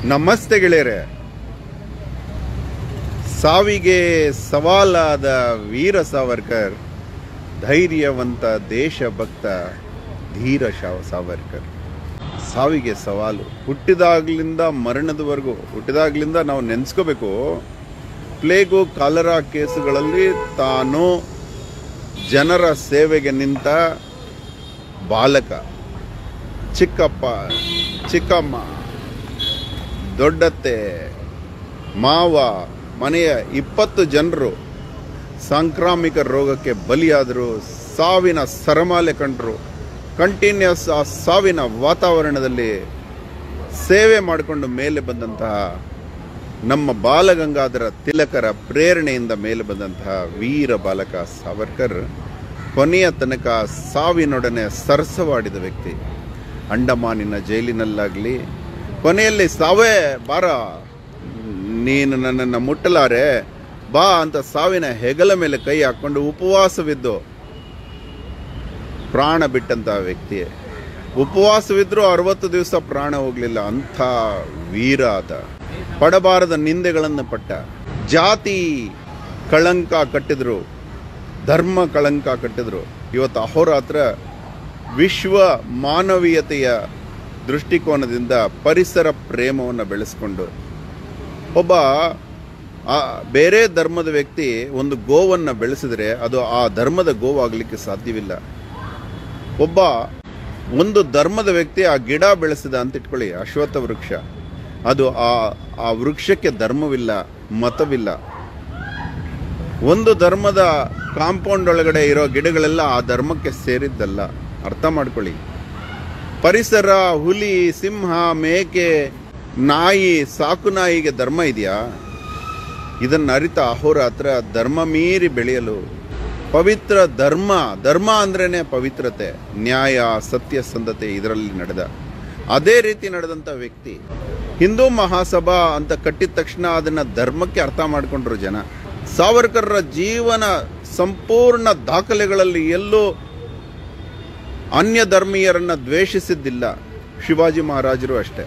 ನಮಸ್ತೆ ಗೆಳೆಯರೆ ಸಾವಿಗೆ ಸವಾಲಾದ ವೀರ ಸಾವರ್ಕರ್ ಧೈರ್ಯವಂತ ದೇಶಭಕ್ತ ಧೀರ ಶಾವ ಸಾವರ್ಕರ್ ಸಾವಿಗೆ ಸವಾಲು ಹುಟ್ಟಿದಾಗ್ಲಿಂದ ಮರಣದವರೆಗೂ ಹುಟ್ಟಿದಾಗ್ಲಿಂದ ನಾವು ನೆನೆಸ್ಕೋಬೇಕು ಪ್ಲೇಗು ಕಾಲರಾ ಕೇಸುಗಳಲ್ಲಿ ತಾನು ಜನರ ಸೇವೆಗೆ ನಿಂತ ಬಾಲಕ ಚಿಕ್ಕಪ್ಪ ಚಿಕ್ಕಮ್ಮ ದೊಡ್ಡತ್ತೆ ಮಾವ ಮನೆಯ ಇಪ್ಪತ್ತು ಜನರು ಸಾಂಕ್ರಾಮಿಕ ರೋಗಕ್ಕೆ ಬಲಿಯಾದರು ಸಾವಿನ ಸರಮಾಲೆ ಕಂಡರು ಕಂಟಿನ್ಯೂಸ್ ಆ ಸಾವಿನ ವಾತಾವರಣದಲ್ಲಿ ಸೇವೆ ಮಾಡಿಕೊಂಡು ಮೇಲೆ ಬಂದಂತಹ ನಮ್ಮ ಬಾಲಗಂಗಾಧರ ತಿಲಕರ ಪ್ರೇರಣೆಯಿಂದ ಮೇಲೆ ಬಂದಂತಹ ವೀರ ಬಾಲಕ ಸಾವರ್ಕರ್ ಕೊನೆಯ ತನಕ ಸಾವಿನೊಡನೆ ಸರಸವಾಡಿದ ವ್ಯಕ್ತಿ ಅಂಡಮಾನಿನ ಜೈಲಿನಲ್ಲಾಗಲಿ ಕೊನೆಯಲ್ಲಿ ಸಾವೇ ಬಾರ ನೀನು ನನ್ನನ್ನು ಮುಟ್ಟಲಾರೆ ಬಾ ಅಂತ ಸಾವಿನ ಹೆಗಲ ಮೇಲೆ ಕೈ ಹಾಕ್ಕೊಂಡು ಉಪವಾಸವಿದ್ದು ಪ್ರಾಣ ಬಿಟ್ಟಂತಹ ವ್ಯಕ್ತಿ ಉಪವಾಸವಿದ್ರೂ ಅರವತ್ತು ದಿವಸ ಪ್ರಾಣ ಹೋಗಲಿಲ್ಲ ಅಂಥ ವೀರ ಆತ ಪಡಬಾರದ ನಿಂದೆಗಳನ್ನು ಪಟ್ಟ ಜಾತಿ ಕಳಂಕ ಕಟ್ಟಿದ್ರು ಧರ್ಮ ಕಳಂಕ ಕಟ್ಟಿದ್ರು ಇವತ್ತು ಅಹೋರಾತ್ರ ವಿಶ್ವ ಮಾನವೀಯತೆಯ ದೃಷ್ಟಿಕೋನದಿಂದ ಪರಿಸರ ಪ್ರೇಮವನ್ನು ಬೆಳೆಸ್ಕೊಂಡು ಒಬ್ಬ ಆ ಬೇರೆ ಧರ್ಮದ ವ್ಯಕ್ತಿ ಒಂದು ಗೋವನ್ನು ಬೆಳೆಸಿದ್ರೆ ಅದು ಆ ಧರ್ಮದ ಗೋವಾಗಲಿಕ್ಕೆ ಸಾಧ್ಯವಿಲ್ಲ ಒಬ್ಬ ಒಂದು ಧರ್ಮದ ವ್ಯಕ್ತಿ ಆ ಗಿಡ ಬೆಳೆಸಿದ ಅಂತ ಇಟ್ಕೊಳ್ಳಿ ಅಶ್ವತ್ಥ ವೃಕ್ಷ ಅದು ಆ ಆ ವೃಕ್ಷಕ್ಕೆ ಧರ್ಮವಿಲ್ಲ ಮತವಿಲ್ಲ ಒಂದು ಧರ್ಮದ ಕಾಂಪೌಂಡ್ ಒಳಗಡೆ ಇರೋ ಗಿಡಗಳೆಲ್ಲ ಆ ಧರ್ಮಕ್ಕೆ ಸೇರಿದ್ದಲ್ಲ ಅರ್ಥ ಮಾಡ್ಕೊಳ್ಳಿ ಪರಿಸರ ಹುಲಿ ಸಿಂಹ ಮೇಕೆ ನಾಯಿ ಸಾಕು ನಾಯಿಗೆ ಧರ್ಮ ಇದೆಯಾ ಇದನ್ನ ಅರಿತ ಅಹೋರಾತ್ರ ಧರ್ಮ ಮೀರಿ ಬೆಳೆಯಲು ಪವಿತ್ರ ಧರ್ಮ ಧರ್ಮ ಅಂದ್ರೇನೆ ಪವಿತ್ರತೆ ನ್ಯಾಯ ಸತ್ಯಸಂಧತೆ ಇದರಲ್ಲಿ ನಡೆದ ಅದೇ ರೀತಿ ನಡೆದಂಥ ವ್ಯಕ್ತಿ ಹಿಂದೂ ಮಹಾಸಭಾ ಅಂತ ಕಟ್ಟಿದ ತಕ್ಷಣ ಅದನ್ನ ಧರ್ಮಕ್ಕೆ ಅರ್ಥ ಮಾಡ್ಕೊಂಡ್ರು ಜನ ಸಾವರ್ಕರ್ರ ಜೀವನ ಸಂಪೂರ್ಣ ದಾಖಲೆಗಳಲ್ಲಿ ಎಲ್ಲೂ ಅನ್ಯ ಧರ್ಮೀಯರನ್ನ ದ್ವೇಷಿಸಿದ್ದಿಲ್ಲ ಶಿವಾಜಿ ಮಹಾರಾಜರು ಅಷ್ಟೇ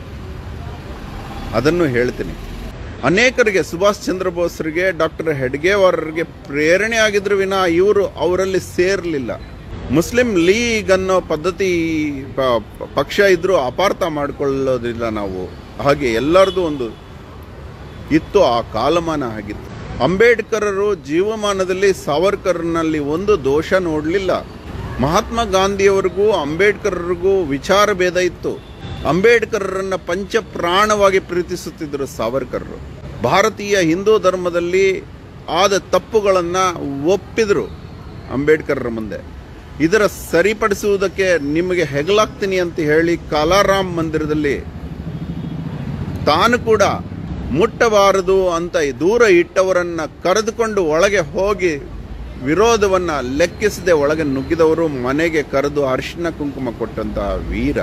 ಅದನ್ನು ಹೇಳ್ತೀನಿ ಅನೇಕರಿಗೆ ಸುಭಾಷ್ ಚಂದ್ರ ಬೋಸ್ರಿಗೆ ಡಾಕ್ಟರ್ ಹೆಡ್ಗೇವಾರರಿಗೆ ಪ್ರೇರಣೆ ಆಗಿದ್ರು ವಿನ ಇವರು ಅವರಲ್ಲಿ ಸೇರಲಿಲ್ಲ ಮುಸ್ಲಿಂ ಲೀಗ್ ಅನ್ನೋ ಪದ್ಧತಿ ಪ- ಪ- ಪಕ್ಷ ಇದ್ರೂ ಅಪಾರ್ಥ ಮಾಡಿಕೊಳ್ಳೋದಿಲ್ಲ ನಾವು ಹಾಗೆ ಎಲ್ಲರದು ಒಂದು ಇತ್ತು ಆ ಕಾಲಮಾನ ಆಗಿತ್ತು ಅಂಬೇಡ್ಕರರು ಜೀವಮಾನದಲ್ಲಿ ಸಾವರ್ಕರ್ನಲ್ಲಿ ಒಂದು ದೋಷ ನೋಡಲಿಲ್ಲ ಮಹಾತ್ಮ ಗಾಂಧಿಯವರಿಗೂ ಅಂಬೇಡ್ಕರರಿಗೂ ವಿಚಾರ ಭೇದ ಇತ್ತು ಅಂಬೇಡ್ಕರರನ್ನ ಪಂಚ ಪ್ರಾಣವಾಗಿ ಪ್ರೀತಿಸುತ್ತಿದ್ದರು ಸಾವರ್ಕರ್ರು ಭಾರತೀಯ ಹಿಂದೂ ಧರ್ಮದಲ್ಲಿ ಆದ ತಪ್ಪುಗಳನ್ನ ಒಪ್ಪಿದ್ರು ಅಂಬೇಡ್ಕರರ ಮುಂದೆ ಇದರ ಸರಿಪಡಿಸುವುದಕ್ಕೆ ನಿಮಗೆ ಹೆಗಲಾಗ್ತೀನಿ ಅಂತ ಹೇಳಿ ಕಾಲಾರಾಮ್ ಮಂದಿರದಲ್ಲಿ ತಾನು ಕೂಡ ಮುಟ್ಟಬಾರದು ಅಂತ ದೂರ ಇಟ್ಟವರನ್ನ ಕರೆದುಕೊಂಡು ಒಳಗೆ ಹೋಗಿ ವಿರೋಧವನ್ನ ಲೆಕ್ಕಿಸದೆ ಒಳಗೆ ನುಗ್ಗಿದವರು ಮನೆಗೆ ಕರೆದು ಅರಿಶಿನ ಕುಂಕುಮ ಕೊಟ್ಟಂತಹ ವೀರ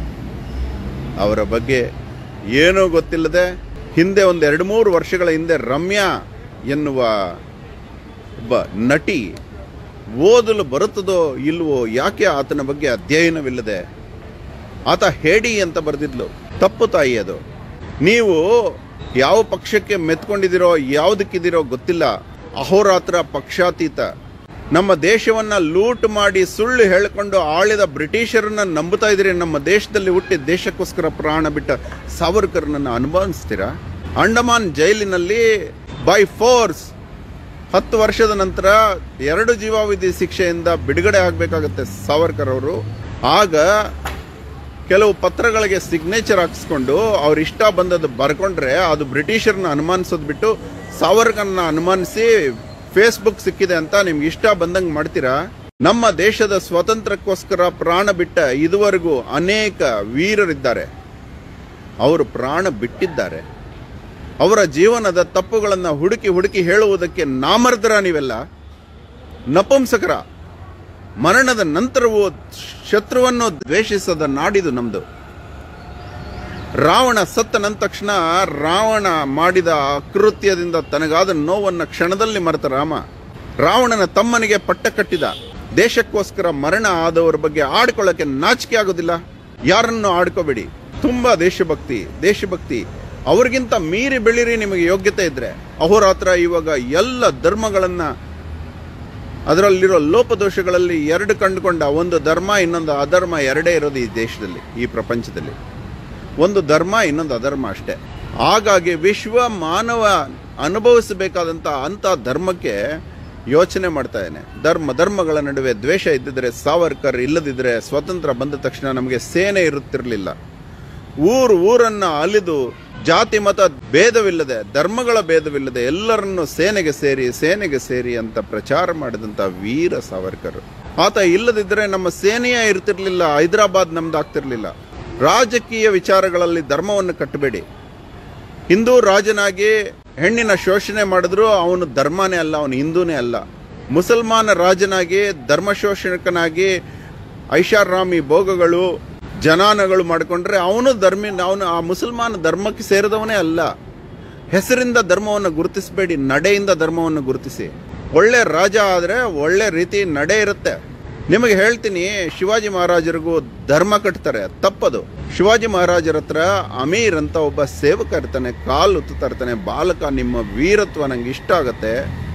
ಅವರ ಬಗ್ಗೆ ಏನೂ ಗೊತ್ತಿಲ್ಲದೆ ಹಿಂದೆ ಒಂದು ಎರಡು ಮೂರು ವರ್ಷಗಳ ಹಿಂದೆ ರಮ್ಯಾ ಎನ್ನುವ ಒಬ್ಬ ನಟಿ ಓದಲು ಬರುತ್ತದೋ ಇಲ್ವೋ ಯಾಕೆ ಆತನ ಬಗ್ಗೆ ಅಧ್ಯಯನವಿಲ್ಲದೆ ಆತ ಹೇಡಿ ಅಂತ ಬರೆದಿದ್ಲು ತಪ್ಪು ತಾಯಿ ಅದು ನೀವು ಯಾವ ಪಕ್ಷಕ್ಕೆ ಮೆತ್ಕೊಂಡಿದ್ದೀರೋ ಯಾವುದಕ್ಕಿದ್ದೀರೋ ಗೊತ್ತಿಲ್ಲ ಅಹೋರಾತ್ರ ಪಕ್ಷಾತೀತ ನಮ್ಮ ದೇಶವನ್ನ ಲೂಟ್ ಮಾಡಿ ಸುಳ್ಳು ಹೇಳಿಕೊಂಡು ಆಳಿದ ಬ್ರಿಟಿಷರನ್ನ ನಂಬುತ್ತಾ ಇದ್ದೀರಿ ನಮ್ಮ ದೇಶದಲ್ಲಿ ಹುಟ್ಟಿ ದೇಶಕ್ಕೋಸ್ಕರ ಪ್ರಾಣ ಬಿಟ್ಟ ಸಾವರ್ಕರ್ನನ್ನ ಅನುಭವಿಸ್ತೀರಾ ಅಂಡಮಾನ್ ಜೈಲಿನಲ್ಲಿ ಬೈ ಫೋರ್ಸ್ ಹತ್ತು ವರ್ಷದ ನಂತರ ಎರಡು ಜೀವಾವಧಿ ಶಿಕ್ಷೆಯಿಂದ ಬಿಡುಗಡೆ ಆಗಬೇಕಾಗುತ್ತೆ ಸಾವರ್ಕರ್ ಅವರು ಆಗ ಕೆಲವು ಪತ್ರಗಳಿಗೆ ಸಿಗ್ನೇಚರ್ ಹಾಕಿಸ್ಕೊಂಡು ಅವ್ರ ಇಷ್ಟ ಬಂದದ್ದು ಬರ್ಕೊಂಡ್ರೆ ಅದು ಬ್ರಿಟಿಷರ್ನ ಅನುಮಾನಿಸೋದು ಬಿಟ್ಟು ಸಾವರ್ಕರ್ನ ಅನುಮಾನಿಸಿ ಫೇಸ್ಬುಕ್ ಸಿಕ್ಕಿದೆ ಅಂತ ನಿಮ್ಗೆ ಇಷ್ಟ ಬಂದಂಗೆ ಮಾಡ್ತೀರಾ ನಮ್ಮ ದೇಶದ ಸ್ವಾತಂತ್ರ್ಯಕ್ಕೋಸ್ಕರ ಪ್ರಾಣ ಬಿಟ್ಟ ಇದುವರೆಗೂ ಅನೇಕ ವೀರರಿದ್ದಾರೆ ಅವರು ಪ್ರಾಣ ಬಿಟ್ಟಿದ್ದಾರೆ ಅವರ ಜೀವನದ ತಪ್ಪುಗಳನ್ನು ಹುಡುಕಿ ಹುಡುಕಿ ಹೇಳುವುದಕ್ಕೆ ನಾಮರ್ದರ ನೀವೆಲ್ಲ ನಪುಂಸಕರ ಮರಣದ ನಂತರವೂ ಶತ್ರುವನ್ನು ದ್ವೇಷಿಸದ ನಾಡಿದು ನಮ್ದು ರಾವಣ ಸತ್ತ ನಂದ ತಕ್ಷಣ ರಾವಣ ಮಾಡಿದ ಅಕೃತ್ಯದಿಂದ ತನಗಾದ ನೋವನ್ನ ಕ್ಷಣದಲ್ಲಿ ಮರೆತ ರಾಮ ರಾವಣನ ತಮ್ಮನಿಗೆ ಪಟ್ಟ ಕಟ್ಟಿದ ದೇಶಕ್ಕೋಸ್ಕರ ಮರಣ ಆದವರ ಬಗ್ಗೆ ಆಡ್ಕೊಳ್ಳಕ್ಕೆ ನಾಚಿಕೆ ಆಗೋದಿಲ್ಲ ಯಾರನ್ನು ಆಡ್ಕೋಬೇಡಿ ತುಂಬಾ ದೇಶಭಕ್ತಿ ದೇಶಭಕ್ತಿ ಅವ್ರಿಗಿಂತ ಮೀರಿ ಬೆಳೀರಿ ನಿಮಗೆ ಯೋಗ್ಯತೆ ಇದ್ರೆ ಅಹೋರಾತ್ರ ಇವಾಗ ಎಲ್ಲ ಧರ್ಮಗಳನ್ನ ಅದರಲ್ಲಿರೋ ಲೋಪದೋಷಗಳಲ್ಲಿ ಎರಡು ಕಂಡುಕೊಂಡ ಒಂದು ಧರ್ಮ ಇನ್ನೊಂದು ಅಧರ್ಮ ಎರಡೇ ಇರೋದು ಈ ದೇಶದಲ್ಲಿ ಈ ಪ್ರಪಂಚದಲ್ಲಿ ಒಂದು ಧರ್ಮ ಇನ್ನೊಂದು ಅಧರ್ಮ ಅಷ್ಟೇ ಹಾಗಾಗಿ ವಿಶ್ವ ಮಾನವ ಅನುಭವಿಸಬೇಕಾದಂಥ ಅಂಥ ಧರ್ಮಕ್ಕೆ ಯೋಚನೆ ಮಾಡ್ತಾ ಇದ್ದೇನೆ ಧರ್ಮ ಧರ್ಮಗಳ ನಡುವೆ ದ್ವೇಷ ಇದ್ದಿದ್ರೆ ಸಾವರ್ಕರ್ ಇಲ್ಲದಿದ್ರೆ ಸ್ವತಂತ್ರ ಬಂದ ತಕ್ಷಣ ನಮಗೆ ಸೇನೆ ಇರುತ್ತಿರಲಿಲ್ಲ ಊರು ಊರನ್ನ ಅಲಿದು ಜಾತಿ ಮತ ಭೇದವಿಲ್ಲದೆ ಧರ್ಮಗಳ ಭೇದವಿಲ್ಲದೆ ಎಲ್ಲರನ್ನು ಸೇನೆಗೆ ಸೇರಿ ಸೇನೆಗೆ ಸೇರಿ ಅಂತ ಪ್ರಚಾರ ಮಾಡಿದಂತ ವೀರ ಸಾವರ್ಕರ್ ಆತ ಇಲ್ಲದಿದ್ದರೆ ನಮ್ಮ ಸೇನೆಯೇ ಇರ್ತಿರ್ಲಿಲ್ಲ ಹೈದರಾಬಾದ್ ನಮ್ದಾಗ್ತಿರ್ಲಿಲ್ಲ ರಾಜಕೀಯ ವಿಚಾರಗಳಲ್ಲಿ ಧರ್ಮವನ್ನು ಕಟ್ಟಬೇಡಿ ಹಿಂದೂ ರಾಜನಾಗಿ ಹೆಣ್ಣಿನ ಶೋಷಣೆ ಮಾಡಿದ್ರು ಅವನು ಧರ್ಮನೇ ಅಲ್ಲ ಅವನು ಹಿಂದೂನೇ ಅಲ್ಲ ಮುಸಲ್ಮಾನ ರಾಜನಾಗಿ ಧರ್ಮ ಶೋಷಣಕನಾಗಿ ಐಷಾರಾಮಿ ಭೋಗಗಳು ಜನಾನಗಳು ಮಾಡಿಕೊಂಡ್ರೆ ಅವನು ಧರ್ಮಿ ಅವನು ಆ ಮುಸಲ್ಮಾನ ಧರ್ಮಕ್ಕೆ ಸೇರಿದವನೇ ಅಲ್ಲ ಹೆಸರಿಂದ ಧರ್ಮವನ್ನು ಗುರುತಿಸಬೇಡಿ ನಡೆಯಿಂದ ಧರ್ಮವನ್ನು ಗುರುತಿಸಿ ಒಳ್ಳೆ ರಾಜ ಆದರೆ ಒಳ್ಳೆ ರೀತಿ ನಡೆ ಇರುತ್ತೆ ನಿಮಗೆ ಹೇಳ್ತೀನಿ ಶಿವಾಜಿ ಮಹಾರಾಜರಿಗೂ ಧರ್ಮ ಕಟ್ತಾರೆ ತಪ್ಪದು ಶಿವಾಜಿ ಮಹಾರಾಜರ ಹತ್ರ ಅಮೀರ್ ಅಂತ ಒಬ್ಬ ಸೇವಕ ಇರ್ತಾನೆ ಕಾಲು ಉತ್ತುತ್ತಾ ಇರ್ತಾನೆ ಬಾಲಕ ನಿಮ್ಮ ವೀರತ್ವ ನಂಗೆ ಇಷ್ಟ ಆಗತ್ತೆ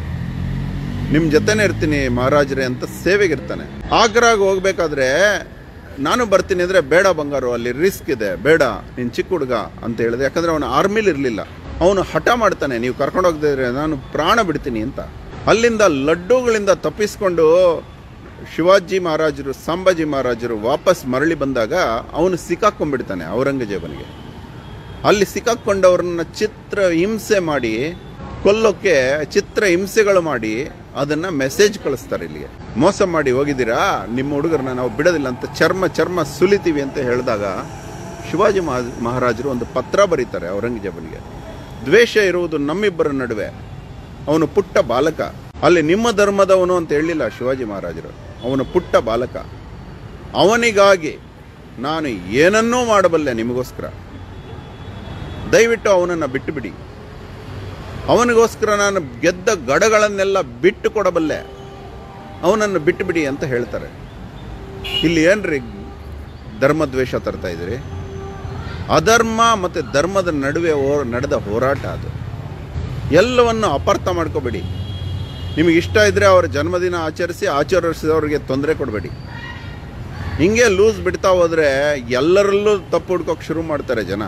ನಿಮ್ ಜೊತೆನೆ ಇರ್ತೀನಿ ಮಹಾರಾಜರೇ ಅಂತ ಸೇವೆಗಿರ್ತಾನೆ ಆಗ್ರಾಗ್ ಹೋಗ್ಬೇಕಾದ್ರೆ ನಾನು ಬರ್ತೀನಿ ಅಂದ್ರೆ ಬೇಡ ಬಂಗಾರು ಅಲ್ಲಿ ರಿಸ್ಕ್ ಇದೆ ಬೇಡ ನೀನ್ ಚಿಕ್ಕ ಹುಡುಗ ಅಂತ ಹೇಳಿದೆ ಯಾಕಂದ್ರೆ ಅವನು ಆರ್ಮಿಲಿ ಇರಲಿಲ್ಲ ಅವನು ಹಠ ಮಾಡ್ತಾನೆ ನೀವು ಕರ್ಕೊಂಡು ಹೋಗದಿದ್ರೆ ನಾನು ಪ್ರಾಣ ಬಿಡ್ತೀನಿ ಅಂತ ಅಲ್ಲಿಂದ ಲಡ್ಡುಗಳಿಂದ ತಪ್ಪಿಸ್ಕೊಂಡು ಶಿವಾಜಿ ಮಹಾರಾಜರು ಸಂಭಾಜಿ ಮಹಾರಾಜರು ವಾಪಸ್ ಮರಳಿ ಬಂದಾಗ ಅವನು ಸಿಕ್ಕಾಕೊಂಡ್ಬಿಡ್ತಾನೆ ಔರಂಗಜೇಬನಿಗೆ ಅಲ್ಲಿ ಸಿಕ್ಕಾಕೊಂಡವ್ರನ್ನ ಚಿತ್ರ ಹಿಂಸೆ ಮಾಡಿ ಕೊಲ್ಲೋಕ್ಕೆ ಚಿತ್ರ ಹಿಂಸೆಗಳು ಮಾಡಿ ಅದನ್ನ ಮೆಸೇಜ್ ಕಳಿಸ್ತಾರೆ ಇಲ್ಲಿಗೆ ಮೋಸ ಮಾಡಿ ಹೋಗಿದ್ದೀರಾ ನಿಮ್ಮ ಹುಡುಗರನ್ನ ನಾವು ಬಿಡೋದಿಲ್ಲ ಅಂತ ಚರ್ಮ ಚರ್ಮ ಸುಲಿತೀವಿ ಅಂತ ಹೇಳಿದಾಗ ಶಿವಾಜಿ ಮಹಾ- ಮಹಾರಾಜರು ಒಂದು ಪತ್ರ ಬರೀತಾರೆ ಔರಂಗಜೇಬನಿಗೆ ದ್ವೇಷ ಇರುವುದು ನಮ್ಮಿಬ್ಬರ ನಡುವೆ ಅವನು ಪುಟ್ಟ ಬಾಲಕ ಅಲ್ಲಿ ನಿಮ್ಮ ಧರ್ಮದವನು ಅಂತ ಹೇಳಿಲ್ಲ ಶಿವಾಜಿ ಮಹಾರಾಜರು ಅವನು ಪುಟ್ಟ ಬಾಲಕ ಅವನಿಗಾಗಿ ನಾನು ಏನನ್ನೂ ಮಾಡಬಲ್ಲೆ ನಿಮಗೋಸ್ಕರ ದಯವಿಟ್ಟು ಅವನನ್ನು ಬಿಟ್ಟು ಬಿಡಿ ಅವನಿಗೋಸ್ಕರ ನಾನು ಗೆದ್ದ ಗಡಗಳನ್ನೆಲ್ಲ ಬಿಟ್ಟು ಕೊಡಬಲ್ಲೆ ಅವನನ್ನು ಬಿಟ್ಟು ಬಿಡಿ ಅಂತ ಹೇಳ್ತಾರೆ ಇಲ್ಲಿ ಏನ್ರಿ ಧರ್ಮದ್ವೇಷ ತರ್ತಾ ಇದ್ದೀರಿ ಅಧರ್ಮ ಮತ್ತು ಧರ್ಮದ ನಡುವೆ ಹೋ- ನಡೆದ ಹೋರಾಟ ಅದು ಎಲ್ಲವನ್ನು ಅಪಾರ್ಥ ಮಾಡ್ಕೋಬೇಡಿ ನಿಮಗೆ ಇಷ್ಟ ಇದ್ದರೆ ಅವರ ಜನ್ಮದಿನ ಆಚರಿಸಿ ಆಚರಿಸಿದವ್ರಿಗೆ ತೊಂದರೆ ಕೊಡಬೇಡಿ ಹಿಂಗೆ ಲೂಸ್ ಬಿಡ್ತಾ ಹೋದರೆ ಎಲ್ಲರಲ್ಲೂ ತಪ್ಪು ಹುಡ್ಕೋಕೆ ಶುರು ಮಾಡ್ತಾರೆ ಜನ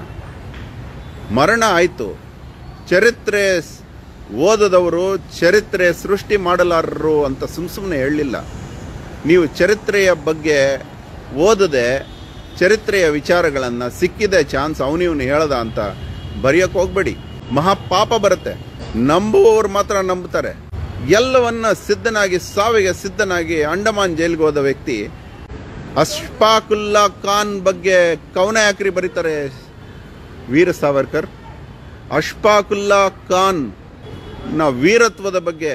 ಮರಣ ಆಯಿತು ಚರಿತ್ರೆ ಸ್- ಓದದವರು ಚರಿತ್ರೆ ಸೃಷ್ಟಿ ಮಾಡಲಾರರು ಅಂತ ಸುಮ್ ಸುಮ್ಮನೆ ಹೇಳಲಿಲ್ಲ ನೀವು ಚರಿತ್ರೆಯ ಬಗ್ಗೆ ಓದದೆ ಚರಿತ್ರೆಯ ವಿಚಾರಗಳನ್ನು ಸಿಕ್ಕಿದೆ ಚಾನ್ಸ್ ಅವನಿವನು ಹೇಳದ ಅಂತ ಬರೆಯೋಕೆ ಹೋಗ್ಬೇಡಿ ಮಹಾಪಾಪ ಬರುತ್ತೆ ನಂಬುವವರು ಮಾತ್ರ ನಂಬುತ್ತಾರೆ ಎಲ್ಲವನ್ನ ಸಿದ್ಧನಾಗಿ ಸಾವಿಗೆ ಸಿದ್ಧನಾಗಿ ಅಂಡಮಾನ್ ಜೈಲಿಗೆ ಹೋದ ವ್ಯಕ್ತಿ ಅಶ್ಫಾಕುಲ್ಲಾ ಖಾನ್ ಬಗ್ಗೆ ಕವನ ಯಾಕ್ರಿ ಬರೀತಾರೆ ವೀರ ಸಾವರ್ಕರ್ ಅಶ್ಫಾಕುಲ್ಲಾ ಖಾನ್ ನ ವೀರತ್ವದ ಬಗ್ಗೆ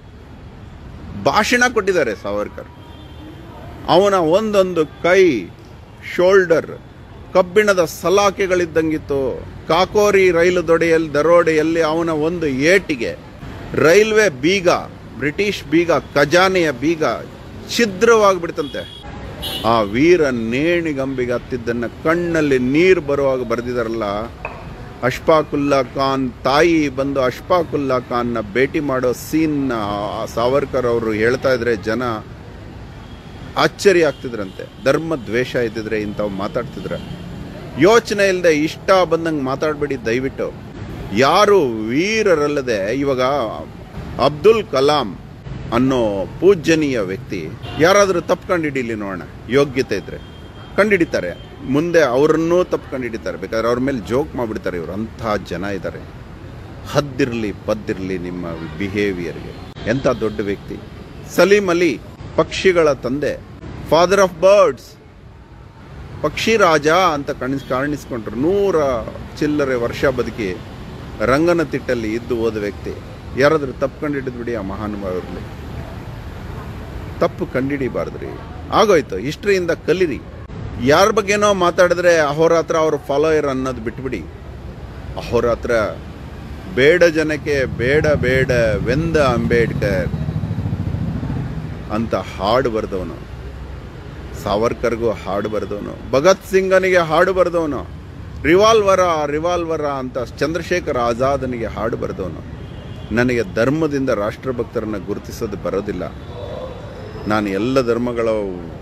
ಭಾಷಣ ಕೊಟ್ಟಿದ್ದಾರೆ ಸಾವರ್ಕರ್ ಅವನ ಒಂದೊಂದು ಕೈ ಶೋಲ್ಡರ್ ಕಬ್ಬಿಣದ ಸಲಾಕೆಗಳಿದ್ದಂಗಿತ್ತು ಕಾಕೋರಿ ರೈಲು ದೊಡೆಯಲ್ಲಿ ದರೋಡೆಯಲ್ಲಿ ಅವನ ಒಂದು ಏಟಿಗೆ ರೈಲ್ವೆ ಬೀಗ ಬ್ರಿಟಿಷ್ ಬೀಗ ಖಜಾನೆಯ ಬೀಗ ಛಿದ್ರವಾಗಿಬಿಡ್ತಂತೆ ಆ ವೀರ ನೇಣಿಗಂಬಿಗೆ ಹತ್ತಿದ್ದನ್ನ ಕಣ್ಣಲ್ಲಿ ನೀರು ಬರುವಾಗ ಬರೆದಿದಾರಲ್ಲ ಅಶ್ಫಾಕುಲ್ಲಾ ಖಾನ್ ತಾಯಿ ಬಂದು ಅಶ್ಫಾಕುಲ್ಲಾ ಖಾನ್ನ ಭೇಟಿ ಮಾಡೋ ಸೀನ್ ಸಾವರ್ಕರ್ ಅವರು ಹೇಳ್ತಾ ಇದ್ರೆ ಜನ ಆಶ್ಚರ್ಯ ಆಗ್ತಿದ್ರಂತೆ ಧರ್ಮ ದ್ವೇಷ ಇದ್ದಿದ್ರೆ ಇಂಥವು ಮಾತಾಡ್ತಿದ್ರ ಯೋಚನೆ ಇಲ್ಲದೆ ಇಷ್ಟ ಬಂದಂಗೆ ಮಾತಾಡಬೇಡಿ ದಯವಿಟ್ಟು ಯಾರು ವೀರರಲ್ಲದೆ ಇವಾಗ ಅಬ್ದುಲ್ ಕಲಾಂ ಅನ್ನೋ ಪೂಜ್ಯನೀಯ ವ್ಯಕ್ತಿ ಯಾರಾದರೂ ತಪ್ಪು ಕಂಡಿಡೀಲಿ ನೋಡೋಣ ಯೋಗ್ಯತೆ ಇದ್ರೆ ಕಂಡಿಡಿತಾರೆ ಮುಂದೆ ಅವರನ್ನೂ ತಪ್ಪು ಕಂಡಿಡಿತಾರೆ ಬೇಕಾದ್ರೆ ಅವ್ರ ಮೇಲೆ ಜೋಕ್ ಮಾಡಿಬಿಡ್ತಾರೆ ಇವರು ಅಂತಹ ಜನ ಇದ್ದಾರೆ ಹದ್ದಿರಲಿ ಪದ್ದಿರಲಿ ನಿಮ್ಮ ಬಿಹೇವಿಯರ್ಗೆ ಎಂಥ ದೊಡ್ಡ ವ್ಯಕ್ತಿ ಸಲೀಂ ಅಲಿ ಪಕ್ಷಿಗಳ ತಂದೆ ಫಾದರ್ ಆಫ್ ಬರ್ಡ್ಸ್ ಪಕ್ಷಿ ರಾಜ ಅಂತ ಕಣಿಸ್ ಕಾಣಿಸ್ಕೊಂಡ್ರು ನೂರ ಚಿಲ್ಲರೆ ವರ್ಷ ಬದುಕಿ ರಂಗನ ತಿಟ್ಟಲ್ಲಿ ಇದ್ದು ಹೋದ ವ್ಯಕ್ತಿ ಯಾರಾದರೂ ತಪ್ಪು ಕಂಡಿಡಿದ್ಬಿಡಿ ಆ ಮಹಾನುಭಾವರಲ್ಲಿ ತಪ್ಪು ಕಂಡಿಡಿಬಾರ್ದ್ರಿ ಆಗೋಯ್ತು ಹಿಸ್ಟ್ರಿಯಿಂದ ಕಲೀರಿ ಯಾರ ಬಗ್ಗೆನೋ ಮಾತಾಡಿದ್ರೆ ಅಹೋರಾತ್ರ ಅವ್ರ ಫಾಲೋಯರ್ ಅನ್ನೋದು ಬಿಟ್ಬಿಡಿ ಅಹೋರಾತ್ರ ಬೇಡ ಜನಕ್ಕೆ ಬೇಡ ಬೇಡ ವೆಂದ ಅಂಬೇಡ್ಕರ್ ಅಂತ ಹಾಡು ಬರೆದವನು ಸಾವರ್ಕರ್ಗೂ ಹಾಡು ಬರೆದವನು ಭಗತ್ ಸಿಂಗನಿಗೆ ಹಾಡು ಬರೆದವನು ರಿವಾಲ್ವರ ರಿವಾಲ್ವರ ಅಂತ ಚಂದ್ರಶೇಖರ ಆಜಾದನಿಗೆ ಹಾಡು ಬರೆದವನು ನನಗೆ ಧರ್ಮದಿಂದ ರಾಷ್ಟ್ರಭಕ್ತರನ್ನು ಗುರುತಿಸೋದು ಬರೋದಿಲ್ಲ ನಾನು ಎಲ್ಲ ಧರ್ಮಗಳ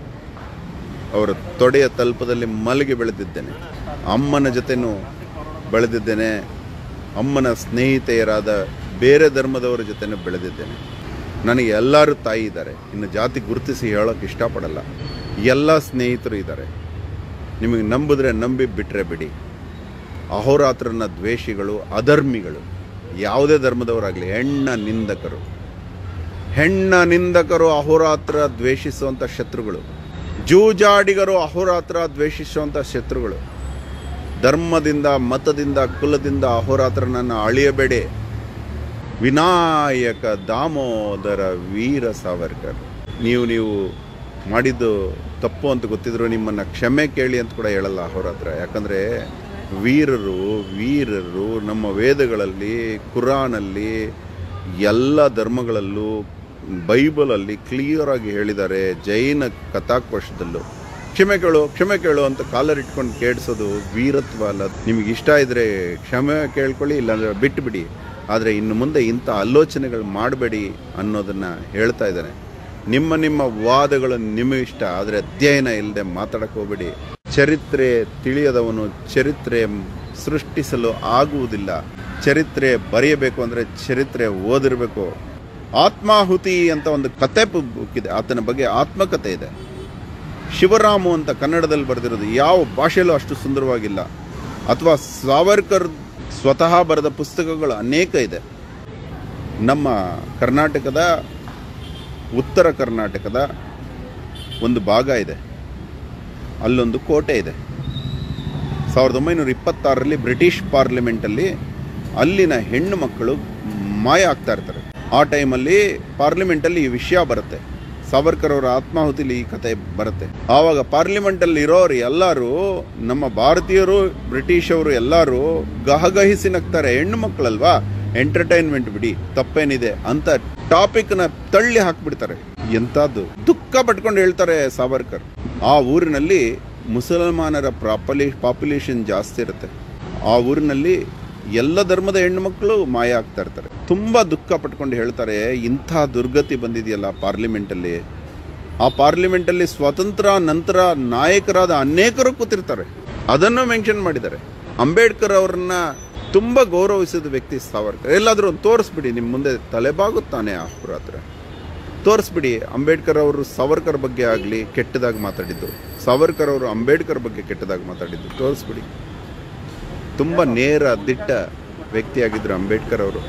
ಅವರ ತೊಡೆಯ ತಲ್ಪದಲ್ಲಿ ಮಲಗಿ ಬೆಳೆದಿದ್ದೇನೆ ಅಮ್ಮನ ಜೊತೆನೂ ಬೆಳೆದಿದ್ದೇನೆ ಅಮ್ಮನ ಸ್ನೇಹಿತೆಯರಾದ ಬೇರೆ ಧರ್ಮದವರ ಜೊತೆನೂ ಬೆಳೆದಿದ್ದೇನೆ ನನಗೆ ಎಲ್ಲರೂ ತಾಯಿ ಇದ್ದಾರೆ ಇನ್ನು ಜಾತಿ ಗುರುತಿಸಿ ಹೇಳೋಕೆ ಇಷ್ಟಪಡಲ್ಲ ಎಲ್ಲ ಸ್ನೇಹಿತರು ಇದ್ದಾರೆ ನಿಮಗೆ ನಂಬಿದ್ರೆ ನಂಬಿ ಬಿಟ್ಟರೆ ಬಿಡಿ ಅಹೋರಾತ್ರನ ದ್ವೇಷಿಗಳು ಅಧರ್ಮಿಗಳು ಯಾವುದೇ ಧರ್ಮದವರಾಗಲಿ ಹೆಣ್ಣ ನಿಂದಕರು ಹೆಣ್ಣ ನಿಂದಕರು ಅಹೋರಾತ್ರ ದ್ವೇಷಿಸುವಂಥ ಶತ್ರುಗಳು ಜೂಜಾಡಿಗರು ಅಹೋರಾತ್ರ ದ್ವೇಷಿಸುವಂಥ ಶತ್ರುಗಳು ಧರ್ಮದಿಂದ ಮತದಿಂದ ಕುಲದಿಂದ ಅಹೋರಾತ್ರನನ್ನು ಅಳಿಯಬೇಡಿ ವಿನಾಯಕ ದಾಮೋದರ ವೀರ ಸಾವರ್ಕರ್ ನೀವು ನೀವು ಮಾಡಿದ್ದು ತಪ್ಪು ಅಂತ ಗೊತ್ತಿದ್ರು ನಿಮ್ಮನ್ನು ಕ್ಷಮೆ ಕೇಳಿ ಅಂತ ಕೂಡ ಹೇಳಲ್ಲ ಅಹೋರಾತ್ರ ಯಾಕಂದರೆ ವೀರರು ವೀರರು ನಮ್ಮ ವೇದಗಳಲ್ಲಿ ಕುರಾನಲ್ಲಿ ಎಲ್ಲ ಧರ್ಮಗಳಲ್ಲೂ ಬೈಬಲಲ್ಲಿ ಕ್ಲಿಯರ್ ಆಗಿ ಹೇಳಿದ್ದಾರೆ ಜೈನ ಕಥಾಕೋಶದಲ್ಲೂ ಕ್ಷಮೆ ಕೇಳು ಕ್ಷಮೆ ಕೇಳು ಅಂತ ಕಾಲರ್ ಇಟ್ಕೊಂಡು ಕೇಳಿಸೋದು ವೀರತ್ವ ಅಲ್ಲ ನಿಮಗೆ ಇಷ್ಟ ಇದ್ದರೆ ಕ್ಷಮೆ ಕೇಳ್ಕೊಳ್ಳಿ ಇಲ್ಲಾಂದರೆ ಬಿಟ್ಟು ಬಿಡಿ ಆದರೆ ಇನ್ನು ಮುಂದೆ ಇಂಥ ಆಲೋಚನೆಗಳು ಮಾಡಬೇಡಿ ಅನ್ನೋದನ್ನು ಹೇಳ್ತಾ ಇದ್ದಾನೆ ನಿಮ್ಮ ನಿಮ್ಮ ವಾದಗಳು ನಿಮಗೆ ಇಷ್ಟ ಆದರೆ ಅಧ್ಯಯನ ಇಲ್ಲದೆ ಮಾತಾಡಕ್ಕೆ ಹೋಗಬೇಡಿ ಚರಿತ್ರೆ ತಿಳಿಯದವನು ಚರಿತ್ರೆ ಸೃಷ್ಟಿಸಲು ಆಗುವುದಿಲ್ಲ ಚರಿತ್ರೆ ಬರೆಯಬೇಕು ಅಂದರೆ ಚರಿತ್ರೆ ಓದಿರಬೇಕು ಆತ್ಮಾಹುತಿ ಅಂತ ಒಂದು ಕತೆ ಬುಕ್ ಇದೆ ಆತನ ಬಗ್ಗೆ ಆತ್ಮಕತೆ ಇದೆ ಶಿವರಾಮು ಅಂತ ಕನ್ನಡದಲ್ಲಿ ಬರೆದಿರೋದು ಯಾವ ಭಾಷೆಯಲ್ಲೂ ಅಷ್ಟು ಸುಂದರವಾಗಿಲ್ಲ ಅಥವಾ ಸಾವರ್ಕರ್ ಸ್ವತಃ ಬರೆದ ಪುಸ್ತಕಗಳು ಅನೇಕ ಇದೆ ನಮ್ಮ ಕರ್ನಾಟಕದ ಉತ್ತರ ಕರ್ನಾಟಕದ ಒಂದು ಭಾಗ ಇದೆ ಅಲ್ಲೊಂದು ಕೋಟೆ ಇದೆ ಸಾವಿರದ ಒಂಬೈನೂರ ಇಪ್ಪತ್ತಾರರಲ್ಲಿ ಬ್ರಿಟಿಷ್ ಪಾರ್ಲಿಮೆಂಟಲ್ಲಿ ಅಲ್ಲಿನ ಹೆಣ್ಣು ಮಕ್ಕಳು ಮಾಯ ಆಗ್ತಾ ಇರ್ತಾರೆ ಆ ಟೈಮಲ್ಲಿ ಪಾರ್ಲಿಮೆಂಟಲ್ಲಿ ಈ ವಿಷಯ ಬರುತ್ತೆ ಸಾವರ್ಕರ್ ಅವರ ಆತ್ಮಾಹುತಿಲಿ ಈ ಕತೆ ಬರುತ್ತೆ ಆವಾಗ ಪಾರ್ಲಿಮೆಂಟಲ್ಲಿ ಇರೋರು ಎಲ್ಲರೂ ನಮ್ಮ ಭಾರತೀಯರು ಬ್ರಿಟಿಷ್ ಅವರು ಎಲ್ಲರೂ ಗಹಗಹಿಸಿ ನಗ್ತಾರೆ ಹೆಣ್ಣು ಮಕ್ಕಳಲ್ವಾ ಎಂಟರ್ಟೈನ್ಮೆಂಟ್ ಬಿಡಿ ತಪ್ಪೇನಿದೆ ಅಂತ ಟಾಪಿಕ್ನ ತಳ್ಳಿ ಹಾಕ್ಬಿಡ್ತಾರೆ ಎಂಥದ್ದು ದುಃಖ ಪಟ್ಕೊಂಡು ಹೇಳ್ತಾರೆ ಸಾವರ್ಕರ್ ಆ ಊರಿನಲ್ಲಿ ಮುಸಲ್ಮಾನರ ಪ್ರಾಪಲಿ ಪಾಪ್ಯುಲೇಷನ್ ಜಾಸ್ತಿ ಇರುತ್ತೆ ಆ ಊರಿನಲ್ಲಿ ಎಲ್ಲ ಧರ್ಮದ ಹೆಣ್ಣುಮಕ್ಕಳು ಮಾಯ ಆಗ್ತಾ ಇರ್ತಾರೆ ತುಂಬ ದುಃಖ ಪಟ್ಕೊಂಡು ಹೇಳ್ತಾರೆ ಇಂಥ ದುರ್ಗತಿ ಬಂದಿದೆಯಲ್ಲ ಪಾರ್ಲಿಮೆಂಟಲ್ಲಿ ಆ ಪಾರ್ಲಿಮೆಂಟಲ್ಲಿ ಸ್ವತಂತ್ರ ನಂತರ ನಾಯಕರಾದ ಅನೇಕರು ಕೂತಿರ್ತಾರೆ ಅದನ್ನು ಮೆನ್ಷನ್ ಮಾಡಿದ್ದಾರೆ ಅಂಬೇಡ್ಕರ್ ಅವರನ್ನ ತುಂಬ ಗೌರವಿಸಿದ ವ್ಯಕ್ತಿ ಸಾವರ್ಕರ್ ಎಲ್ಲಾದರೂ ಒಂದು ತೋರಿಸ್ಬಿಡಿ ನಿಮ್ಮ ಮುಂದೆ ತಲೆಬಾಗುತ್ತಾನೆ ಆ ಹತ್ರ ತೋರಿಸ್ಬಿಡಿ ಅಂಬೇಡ್ಕರ್ ಅವರು ಸಾವರ್ಕರ್ ಬಗ್ಗೆ ಆಗಲಿ ಕೆಟ್ಟದಾಗಿ ಮಾತಾಡಿದ್ದು ಸಾವರ್ಕರ್ ಅವರು ಅಂಬೇಡ್ಕರ್ ಬಗ್ಗೆ ಕೆಟ್ಟದಾಗಿ ಮಾತಾಡಿದ್ದು ತೋರಿಸ್ಬಿಡಿ ತುಂಬ ನೇರ ದಿಟ್ಟ ವ್ಯಕ್ತಿಯಾಗಿದ್ದರು ಅಂಬೇಡ್ಕರ್ ಅವರು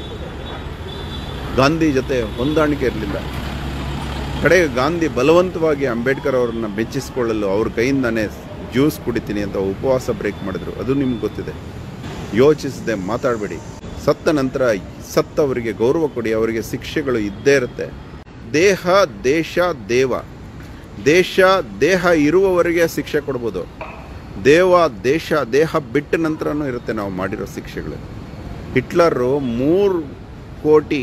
ಗಾಂಧಿ ಜೊತೆ ಹೊಂದಾಣಿಕೆ ಇರಲಿಲ್ಲ ಕಡೆಗೆ ಗಾಂಧಿ ಬಲವಂತವಾಗಿ ಅಂಬೇಡ್ಕರ್ ಅವರನ್ನ ಮೆಚ್ಚಿಸಿಕೊಳ್ಳಲು ಅವ್ರ ಕೈಯಿಂದಾನೇ ಜ್ಯೂಸ್ ಕುಡಿತೀನಿ ಅಂತ ಉಪವಾಸ ಬ್ರೇಕ್ ಮಾಡಿದ್ರು ಅದು ನಿಮ್ಗೆ ಗೊತ್ತಿದೆ ಯೋಚಿಸದೆ ಮಾತಾಡಬೇಡಿ ಸತ್ತ ನಂತರ ಸತ್ತವರಿಗೆ ಗೌರವ ಕೊಡಿ ಅವರಿಗೆ ಶಿಕ್ಷೆಗಳು ಇದ್ದೇ ಇರುತ್ತೆ ದೇಹ ದೇಶ ದೇವ ದೇಶ ದೇಹ ಇರುವವರೆಗೆ ಶಿಕ್ಷೆ ಕೊಡ್ಬೋದು ದೇವ ದೇಶ ದೇಹ ಬಿಟ್ಟ ನಂತರನೂ ಇರುತ್ತೆ ನಾವು ಮಾಡಿರೋ ಶಿಕ್ಷೆಗಳು ಹಿಟ್ಲರು ಮೂರು ಕೋಟಿ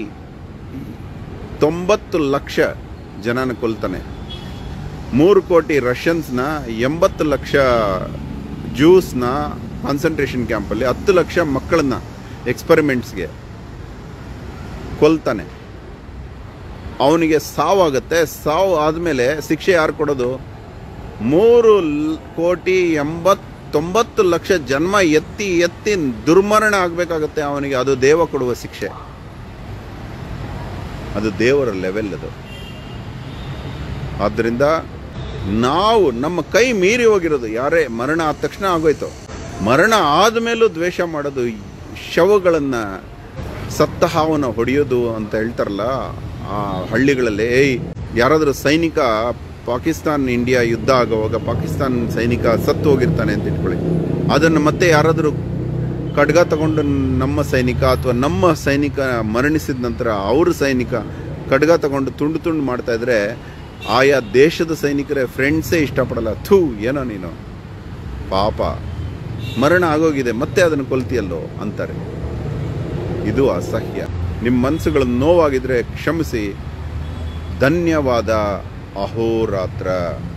ತೊಂಬತ್ತು ಲಕ್ಷ ಜನನ ಕೊಲ್ತಾನೆ ಮೂರು ಕೋಟಿ ರಷ್ಯನ್ಸ್ನ ಎಂಬತ್ತು ಲಕ್ಷ ಜ್ಯೂಸ್ನ ಕಾನ್ಸಂಟ್ರೇಷನ್ ಕ್ಯಾಂಪಲ್ಲಿ ಹತ್ತು ಲಕ್ಷ ಮಕ್ಕಳನ್ನ ಎಕ್ಸ್ಪರಿಮೆಂಟ್ಸ್ಗೆ ಕೊಲ್ತಾನೆ ಅವನಿಗೆ ಸಾವಾಗುತ್ತೆ ಸಾವು ಆದಮೇಲೆ ಶಿಕ್ಷೆ ಯಾರು ಕೊಡೋದು ಮೂರು ಲ್- ಕೋಟಿ ಎಂಬತ್ತೊಂಬತ್ತು ಲಕ್ಷ ಜನ್ಮ ಎತ್ತಿ ಎತ್ತಿ ದುರ್ಮರಣ ಆಗಬೇಕಾಗತ್ತೆ ಅವನಿಗೆ ಅದು ದೇವ ಕೊಡುವ ಶಿಕ್ಷೆ ಅದು ದೇವರ ಲೆವೆಲ್ ಅದು ಆದ್ದರಿಂದ ನಾವು ನಮ್ಮ ಕೈ ಮೀರಿ ಹೋಗಿರೋದು ಯಾರೇ ಮರಣ ಆದ ತಕ್ಷಣ ಆಗೋಯ್ತು ಮರಣ ಆದಮೇಲೂ ದ್ವೇಷ ಮಾಡೋದು ಶವಗಳನ್ನು ಸತ್ತ ಹಾವನ್ನ ಹೊಡೆಯೋದು ಅಂತ ಹೇಳ್ತಾರಲ್ಲ ಆ ಹಳ್ಳಿಗಳಲ್ಲಿ ಏಯ್ ಯಾರಾದರೂ ಸೈನಿಕ ಪಾಕಿಸ್ತಾನ್ ಇಂಡಿಯಾ ಯುದ್ಧ ಆಗುವಾಗ ಪಾಕಿಸ್ತಾನ್ ಸೈನಿಕ ಸತ್ತು ಹೋಗಿರ್ತಾನೆ ಅಂತ ಇಟ್ಕೊಳ್ಳಿ ಅದನ್ನು ಮತ್ತೆ ಯಾರಾದರೂ ಖಡ್ಗ ತಗೊಂಡು ನಮ್ಮ ಸೈನಿಕ ಅಥವಾ ನಮ್ಮ ಸೈನಿಕ ಮರಣಿಸಿದ ನಂತರ ಅವ್ರ ಸೈನಿಕ ಖಡ್ಗ ತಗೊಂಡು ತುಂಡು ತುಂಡು ಮಾಡ್ತಾ ಇದ್ರೆ ಆಯಾ ದೇಶದ ಸೈನಿಕರೇ ಫ್ರೆಂಡ್ಸೇ ಇಷ್ಟಪಡಲ್ಲ ಥೂ ಏನೋ ನೀನು ಪಾಪ ಮರಣ ಆಗೋಗಿದೆ ಮತ್ತೆ ಅದನ್ನು ಕೊಲ್ತಿಯಲ್ಲೋ ಅಂತಾರೆ ಇದು ಅಸಹ್ಯ ನಿಮ್ಮ ಮನಸ್ಸುಗಳು ನೋವಾಗಿದ್ರೆ ಕ್ಷಮಿಸಿ ಧನ್ಯವಾದ ಅಹೋರಾತ್ರ